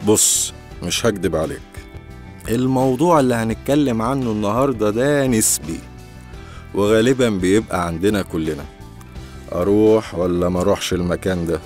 بص مش هكدب عليك الموضوع اللي هنتكلم عنه النهاردة ده نسبي وغالبا بيبقى عندنا كلنا اروح ولا ما اروحش المكان ده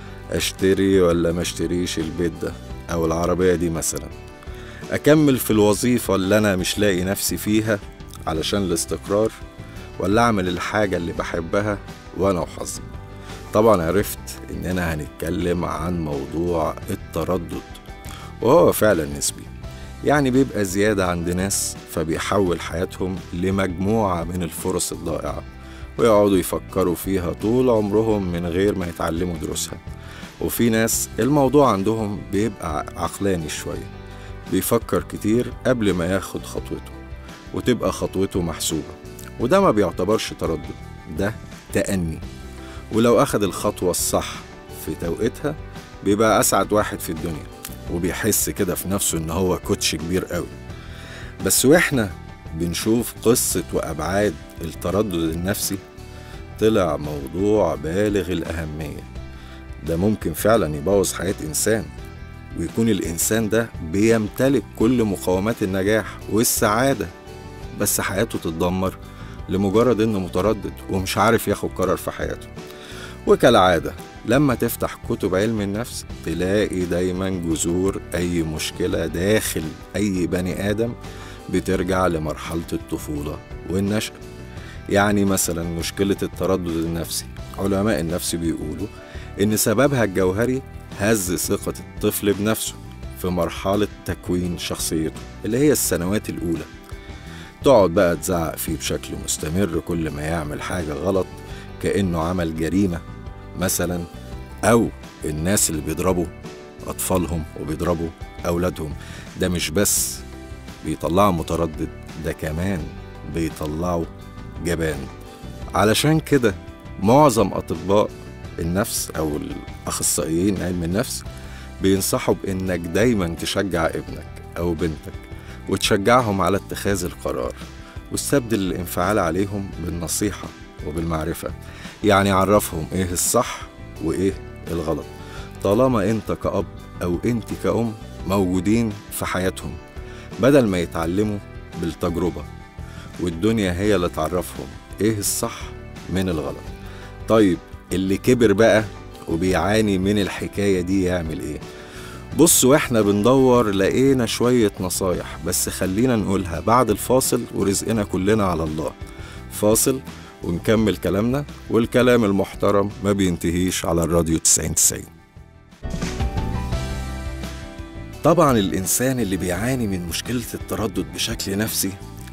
اشتري ولا ما اشتريش البيت ده او العربية دي مثلا اكمل في الوظيفة اللي انا مش لاقي نفسي فيها علشان الاستقرار ولا اعمل الحاجة اللي بحبها وانا وحظي طبعا عرفت اننا هنتكلم عن موضوع التردد وهو فعلا نسبي يعني بيبقى زيادة عند ناس فبيحول حياتهم لمجموعة من الفرص الضائعة ويقعدوا يفكروا فيها طول عمرهم من غير ما يتعلموا دروسها وفي ناس الموضوع عندهم بيبقى عقلاني شوية بيفكر كتير قبل ما ياخد خطوته وتبقى خطوته محسوبة وده ما بيعتبرش تردد ده تأني ولو أخد الخطوة الصح في توقيتها بيبقى أسعد واحد في الدنيا وبيحس كده في نفسه إن هو كوتش كبير قوي بس وإحنا بنشوف قصة وأبعاد التردد النفسي طلع موضوع بالغ الأهمية ده ممكن فعلا يبوظ حياة إنسان ويكون الإنسان ده بيمتلك كل مقومات النجاح والسعادة بس حياته تتدمر لمجرد إنه متردد ومش عارف ياخد قرار في حياته وكالعادة لما تفتح كتب علم النفس تلاقي دايما جذور أي مشكلة داخل أي بني آدم بترجع لمرحلة الطفولة والنشأة يعني مثلا مشكلة التردد النفسي علماء النفس بيقولوا إن سببها الجوهري هز ثقة الطفل بنفسه في مرحلة تكوين شخصيته اللي هي السنوات الأولى تقعد بقى تزعق فيه بشكل مستمر كل ما يعمل حاجة غلط كأنه عمل جريمة مثلا أو الناس اللي بيضربوا أطفالهم وبيضربوا أولادهم ده مش بس بيطلعوا متردد ده كمان بيطلعوا جبان علشان كده معظم أطباء النفس أو الأخصائيين علم النفس بينصحوا بإنك دايما تشجع ابنك أو بنتك وتشجعهم على اتخاذ القرار واستبدل الانفعال عليهم بالنصيحة وبالمعرفة يعني عرفهم ايه الصح وايه الغلط طالما انت كأب او انت كأم موجودين في حياتهم بدل ما يتعلموا بالتجربة والدنيا هي اللي تعرفهم ايه الصح من الغلط طيب اللي كبر بقى وبيعاني من الحكاية دي يعمل ايه بص واحنا بندور لقينا شوية نصايح بس خلينا نقولها بعد الفاصل ورزقنا كلنا على الله فاصل ونكمل كلامنا والكلام المحترم ما بينتهيش على الراديو 90 90 طبعا الإنسان اللي بيعاني من مشكلة التردد بشكل نفسي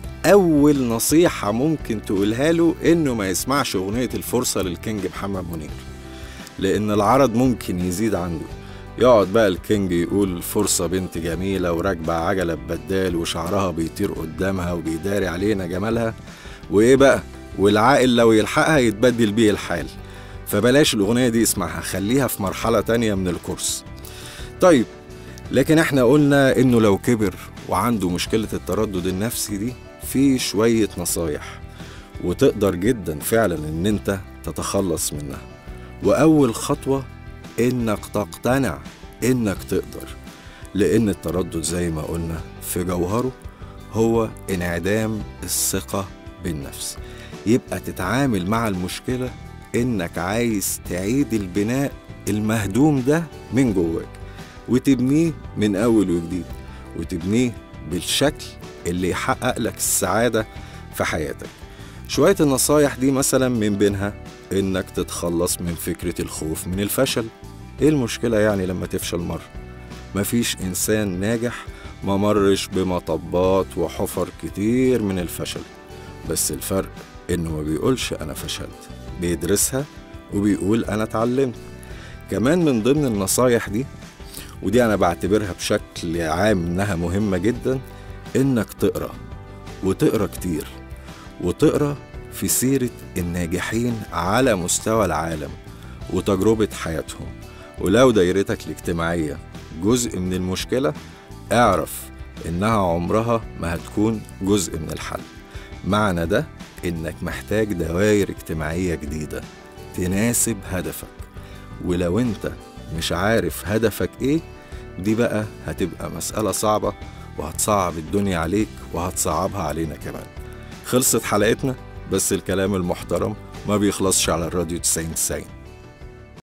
أول نصيحة ممكن تقولها له إنه ما يسمعش أغنية الفرصة للكينج محمد منير لأن العرض ممكن يزيد عنده يقعد بقى الكينج يقول فرصة بنت جميلة وراكبة عجلة ببدال وشعرها بيطير قدامها وبيداري علينا جمالها وإيه بقى والعاقل لو يلحقها يتبدل بيه الحال فبلاش الأغنية دي اسمعها خليها في مرحلة تانية من الكورس طيب لكن احنا قلنا انه لو كبر وعنده مشكلة التردد النفسي دي في شوية نصايح وتقدر جدا فعلا ان انت تتخلص منها واول خطوة انك تقتنع انك تقدر لان التردد زي ما قلنا في جوهره هو انعدام الثقة بالنفس يبقى تتعامل مع المشكلة انك عايز تعيد البناء المهدوم ده من جواك وتبنيه من اول وجديد وتبنيه بالشكل اللي يحقق لك السعادة في حياتك شوية النصايح دي مثلا من بينها انك تتخلص من فكرة الخوف من الفشل ايه المشكلة يعني لما تفشل مرة مفيش انسان ناجح ما مرش بمطبات وحفر كتير من الفشل بس الفرق انه ما بيقولش انا فشلت بيدرسها وبيقول انا اتعلمت كمان من ضمن النصايح دي ودي انا بعتبرها بشكل عام انها مهمة جدا انك تقرا وتقرا كتير وتقرا في سيرة الناجحين على مستوى العالم وتجربة حياتهم ولو دايرتك الاجتماعية جزء من المشكلة اعرف إنها عمرها ما هتكون جزء من الحل معنى ده إنك محتاج دوائر اجتماعية جديدة تناسب هدفك ولو أنت مش عارف هدفك إيه دي بقى هتبقى مسألة صعبة وهتصعب الدنيا عليك وهتصعبها علينا كمان خلصت حلقتنا بس الكلام المحترم ما بيخلصش على الراديو 90 90